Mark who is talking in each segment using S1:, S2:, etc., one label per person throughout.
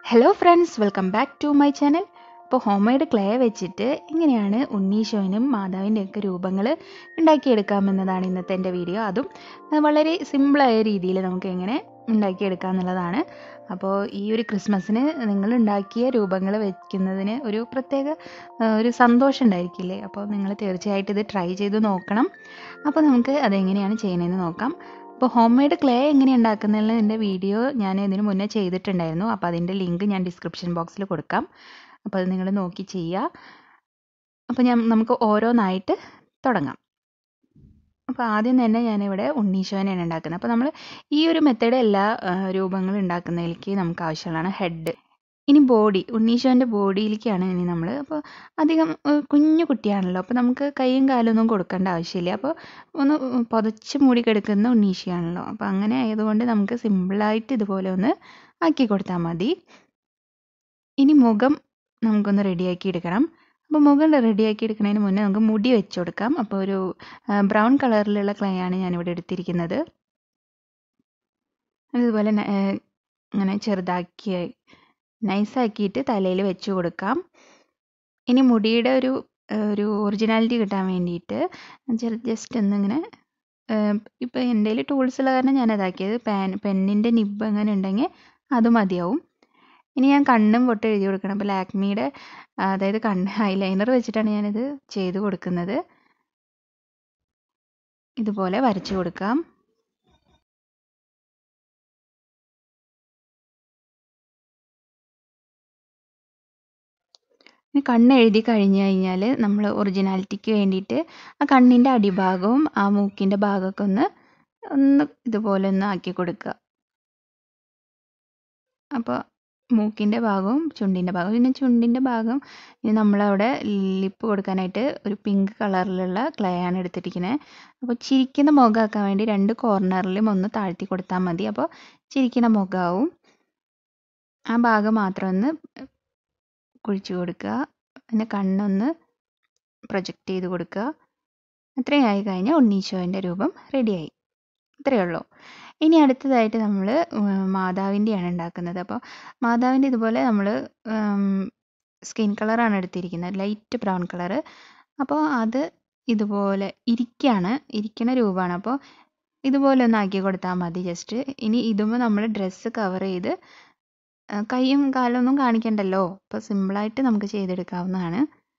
S1: hello friends welcome back to my channel ഇപ്പോൾ home made clay വെച്ചിട്ട് എങ്ങനെയാണ് ഉണ്ണീശോനും മാതാവിൻ്റെയൊക്കെ രൂപങ്ങൾ ഉണ്ടാക്കിയെടുക്കാമെന്നതാണ് ഇന്നത്തെ എൻ്റെ വീഡിയോ അതും ആ, വളരെ സിമ്പിളായ രീതിയിൽ നമുക്ക് എങ്ങനെ ഉണ്ടാക്കിയെടുക്കാം എന്നുള്ളതാണ് അപ്പോൾ ഈ ഒരു ക്രിസ്മസിന് നിങ്ങൾ ഉണ്ടാക്കിയ രൂപങ്ങൾ വെക്കുന്നതിന് ഒരു പ്രത്യേക ആ, ഒരു സന്തോഷം ഉണ്ടായിരിക്കില്ലേ അപ്പോൾ നിങ്ങൾ തീർച്ചയായിട്ടും ഇത് ട്രൈ ചെയ്ത് നോക്കണം അപ്പോൾ നമുക്ക് അതെങ്ങനെയാണ് ചെയ്യണമെന്ന് നോക്കാം അപ്പോൾ ഹോം മെയ്ഡ് ക്ലേ എങ്ങനെ ഉണ്ടാക്കുന്നതിൻ്റെ വീഡിയോ ഞാൻ ഇതിന് മുന്നേ ചെയ്തിട്ടുണ്ടായിരുന്നു അപ്പോൾ അതിൻ്റെ ലിങ്ക് ഞാൻ ഡിസ്ക്രിപ്ഷൻ ബോക്സിൽ കൊടുക്കാം അപ്പോൾ അത് നിങ്ങൾ നോക്കി ചെയ്യുക അപ്പോൾ ഞാൻ നമുക്ക് ഓരോന്നായിട്ട് തുടങ്ങാം അപ്പോൾ ആദ്യം തന്നെ ഞാനിവിടെ ഉണ്ണീശോനെയാണ് ഉണ്ടാക്കുന്നത് അപ്പോൾ നമ്മൾ ഈ ഒരു മെത്തേഡ് എല്ലാ ആ, രൂപങ്ങളും ഉണ്ടാക്കുന്നതിലേക്ക് നമുക്ക് ആവശ്യമുള്ളതാണ് ഹെഡ് ഇനി ബോഡി ഉണ്ണീശോൻ്റെ ബോഡിയിലേക്കാണ് ഇനി നമ്മൾ അപ്പോൾ അധികം ആ, കുഞ്ഞു കുട്ടിയാണല്ലോ അപ്പോൾ നമുക്ക് കൈയും കാലൊന്നും കൊടുക്കേണ്ട ആവശ്യമില്ല അപ്പോൾ ഒന്ന് പുതച്ച് മൂടി കിടക്കുന്ന ഉണ്ണീശയാണല്ലോ അപ്പോൾ അങ്ങനെ ആയതുകൊണ്ട് നമുക്ക് സിമ്പിളായിട്ട് ഇതുപോലെ ഒന്ന് ആക്കി കൊടുത്താൽ മതി ഇനി മുഖം നമുക്കൊന്ന് റെഡിയാക്കി എടുക്കണം അപ്പോൾ മുഖം റെഡിയാക്കി എടുക്കുന്നതിന് മുന്നേ നമുക്ക് മുടി വെച്ച് കൊടുക്കാം അപ്പോൾ ഒരു ബ്രൗൺ കളറിലുള്ള ക്ലേ ആണ് ഞാനിവിടെ എടുത്തിരിക്കുന്നത് അതുപോലെ ന- ആ, ഇങ്ങനെ ചെറുതാക്കി നൈസാക്കിയിട്ട് തലയിൽ വെച്ച് കൊടുക്കാം ഇനി മുടിയുടെ ഒരു ആ, ഒരു ഒറിജിനാലിറ്റി കിട്ടാൻ വേണ്ടിയിട്ട് ചെറു ജസ്റ്റ് ഒന്നിങ്ങനെ ഇപ്പോൾ എൻ്റെ കയ്യിൽ ടൂൾസ് ഉള്ള കാരണം ഞാൻ അതാക്കിയത് പാൻ പെന്നിൻ്റെ നിബ് അങ്ങനെ ഉണ്ടെങ്കിൽ അത് മതിയാവും ഇനി ഞാൻ കണ്ണും പൊട്ട് എഴുതി കൊടുക്കണം അപ്പോൾ ലാക്മിയുടെ അതായത് കണ്ണ് ഐലൈനർ വെച്ചിട്ടാണ് ഞാനിത് ചെയ്ത് കൊടുക്കുന്നത് ഇതുപോലെ വരച്ചു കൊടുക്കാം ഇനി കണ്ണ് എഴുതി കഴിഞ്ഞ് കഴിഞ്ഞാൽ നമ്മൾ ഒറിജിനാലിറ്റിക്ക് വേണ്ടിയിട്ട് ആ കണ്ണിൻ്റെ അടിഭാഗവും ആ മൂക്കിൻ്റെ ഭാഗമൊക്കെ ഒന്ന് ഒന്ന് ഇതുപോലെ ഒന്ന് ആക്കി കൊടുക്കുക അപ്പോൾ മൂക്കിൻ്റെ ഭാഗവും ചുണ്ടിൻ്റെ ഭാഗവും പിന്നെ ചുണ്ടിൻ്റെ ഭാഗം ഇനി നമ്മളവിടെ ലിപ്പ് കൊടുക്കാനായിട്ട് ഒരു പിങ്ക് കളറിലുള്ള ക്ലേ ആണ് എടുത്തിരിക്കുന്നത് അപ്പോൾ ചിരിക്കുന്ന മുഖമാക്കാൻ വേണ്ടി രണ്ട് കോർണറിലും ഒന്ന് താഴ്ത്തി കൊടുത്താൽ മതി അപ്പോൾ ചിരിക്കുന്ന മുഖമാവും ആ ഭാഗം മാത്രം ഒന്ന് കുഴിച്ചു കൊടുക്കുക പിന്നെ കണ്ണൊന്ന് പ്രൊജക്റ്റ് ചെയ്ത് കൊടുക്കുക അത്രയും ആയി കഴിഞ്ഞാൽ ഉണ്ണീശോൻ്റെ രൂപം റെഡിയായി ഇത്രയേ ഉള്ളൂ ഇനി അടുത്തതായിട്ട് നമ്മൾ മാതാവിൻ്റെയാണ് ഉണ്ടാക്കുന്നത് അപ്പോൾ മാതാവിൻ്റെ ഇതുപോലെ നമ്മൾ സ്കിൻ കളറാണ് എടുത്തിരിക്കുന്നത് ലൈറ്റ് ബ്രൗൺ കളറ് അപ്പോൾ അത് ഇതുപോലെ ഇരിക്കുകയാണ് ഇരിക്കണ രൂപമാണ് അപ്പോൾ ഇതുപോലെ ഒന്ന് ആക്കി കൊടുത്താൽ മതി ജസ്റ്റ് ഇനി ഇതുമ്പോൾ നമ്മൾ ഡ്രസ്സ് കവർ ചെയ്ത് ആ, കൈയും കാലും ഒന്നും കാണിക്കണ്ടല്ലോ അപ്പോൾ സിമ്പിളായിട്ട് നമുക്ക് ചെയ്തെടുക്കാവുന്നതാണ്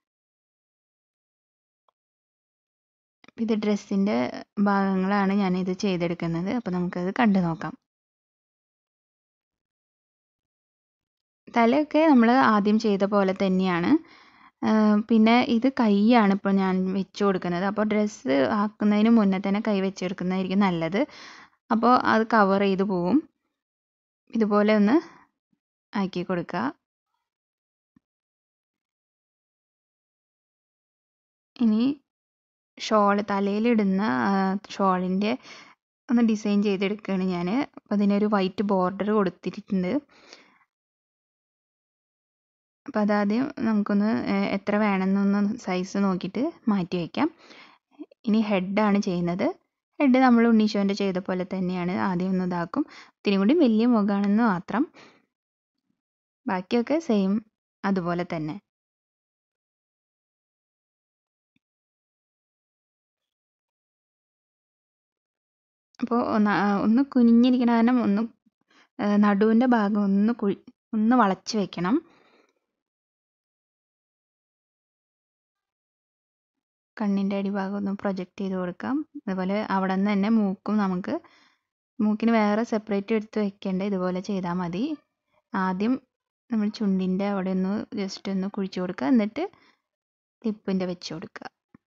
S1: ഇത് ഡ്രസ്സിൻ്റെ ഭാഗങ്ങളാണ് ഞാനിത് ചെയ്തെടുക്കുന്നത് അപ്പോൾ നമുക്കത് കണ്ടു നോക്കാം തലയൊക്കെ നമ്മൾ ആദ്യം ചെയ്ത പോലെ തന്നെയാണ് ആ, പിന്നെ ഇത് കൈയാണ് ഇപ്പോൾ ഞാൻ വെച്ച് കൊടുക്കുന്നത് അപ്പോൾ ഡ്രസ്സ് ആക്കുന്നതിന് മുന്നേ തന്നെ കൈ വെച്ചെടുക്കുന്നതായിരിക്കും നല്ലത് അപ്പോൾ അത് കവർ ചെയ്ത് പോവും ഇതുപോലെ ഒന്ന് ആക്കി കൊടുക്കുക ഇനി ഷോൾ തലയിലിടുന്ന ഷോളിൻ്റെ ഒന്ന് ഡിസൈൻ ചെയ്തെടുക്കുകയാണ് ഞാൻ അപ്പോൾ അതിനൊരു വൈറ്റ് ബോർഡർ കൊടുത്തിട്ടുണ്ട് അപ്പോൾ അതാദ്യം നമുക്കൊന്ന് ഏഹ്, എത്ര വേണമെന്നൊന്ന് സൈസ് നോക്കിയിട്ട് മാറ്റി വയ്ക്കാം ഇനി ഹെഡാണ് ചെയ്യുന്നത് ഹെഡ് നമ്മൾ ഉണ്ണീശോൻ്റെ ചെയ്ത പോലെ തന്നെയാണ് ആദ്യം ഒന്ന് ഇതാക്കും ഇത്തിരി കൂടി വലിയ മുഖമാണെന്ന് മാത്രം ബാക്കിയൊക്കെ സെയിം അതുപോലെ തന്നെ അപ്പോൾ ഒന്ന് ആ, ഒന്ന് കുനിഞ്ഞിരിക്കണ കാരണം ഒന്ന് ഏഹ്, നടുവിൻ്റെ ഭാഗം ഒന്ന് കുഴി ഒന്ന് വളച്ച് വെക്കണം കണ്ണിൻ്റെ അടിഭാഗം ഒന്ന് പ്രൊജക്റ്റ് ചെയ്ത് കൊടുക്കാം അതുപോലെ അവിടെ നിന്ന് തന്നെ മൂക്കും നമുക്ക് മൂക്കിന് വേറെ സെപ്പറേറ്റ് എടുത്ത് വെക്കേണ്ട ഇതുപോലെ ചെയ്താൽ മതി ആദ്യം നമ്മൾ ചുണ്ടിൻ്റെ അവിടെ ഒന്ന് ജസ്റ്റ് ഒന്ന് കുഴിച്ചു കൊടുക്കുക എന്നിട്ട് ലിപ്പിൻ്റെ വെച്ച് കൊടുക്കുക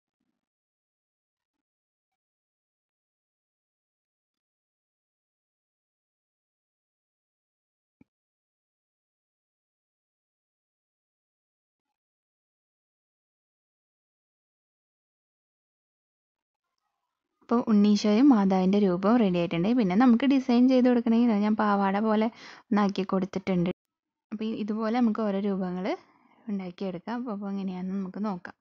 S1: അപ്പോൾ ഉണ്ണീശോയും മാതാവിൻ്റെ രൂപവും റെഡി ആയിട്ടുണ്ട് പിന്നെ നമുക്ക് ഡിസൈൻ ചെയ്ത് കൊടുക്കണമെങ്കിൽ ഞാൻ പാവാട പോലെ ഒന്നാക്കി കൊടുത്തിട്ടുണ്ട് അപ്പോൾ ഇതുപോലെ നമുക്ക് ഓരോ രൂപങ്ങൾ ഉണ്ടാക്കിയെടുക്കാം അപ്പോൾ അപ്പോൾ എങ്ങനെയാണെന്ന് നമുക്ക് നോക്കാം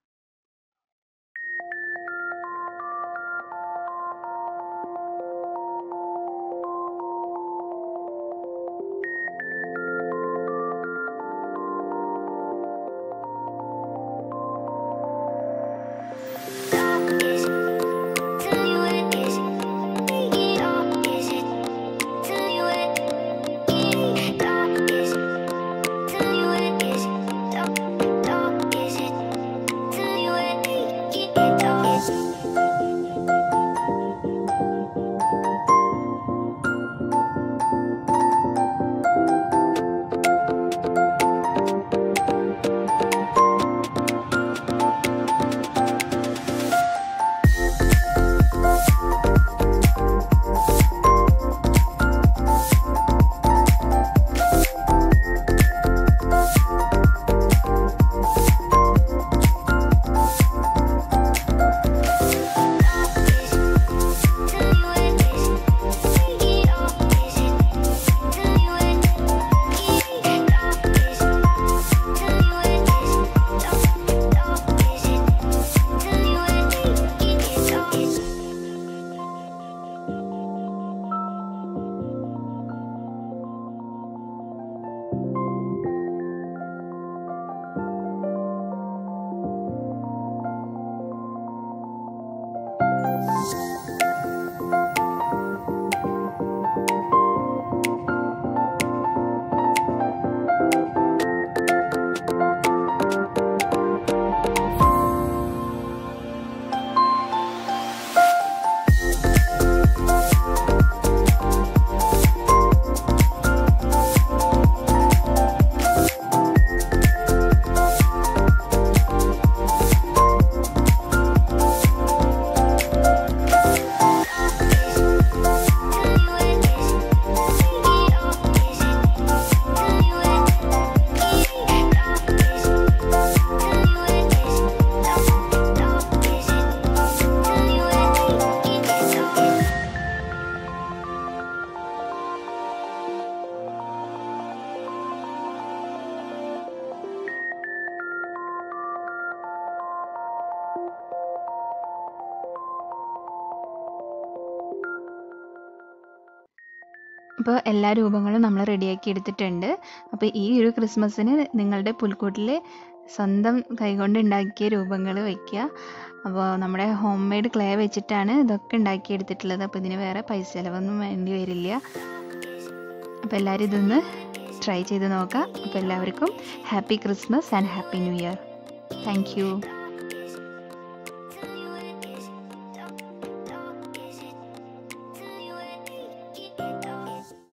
S1: അപ്പോൾ എല്ലാ രൂപങ്ങളും നമ്മൾ റെഡിയാക്കി എടുത്തിട്ടുണ്ട് അപ്പോൾ ഈ ഒരു ക്രിസ്മസിന് നിങ്ങളുടെ പുൽക്കൂട്ടിൽ സ്വന്തം കൈകൊണ്ട് ഉണ്ടാക്കിയ രൂപങ്ങൾ വയ്ക്കുക അപ്പോൾ നമ്മുടെ ഹോം മെയ്ഡ് ക്ലേ വെച്ചിട്ടാണ് ഇതൊക്കെ ഉണ്ടാക്കിയെടുത്തിട്ടുള്ളത് അപ്പോൾ ഇതിന് വേറെ പൈസ ചിലവൊന്നും വേണ്ടി വരില്ല അപ്പോൾ എല്ലാവരും ഇതൊന്ന് ട്രൈ ചെയ്ത് നോക്കാം അപ്പോൾ എല്ലാവർക്കും happy Christmas and happy new year thank U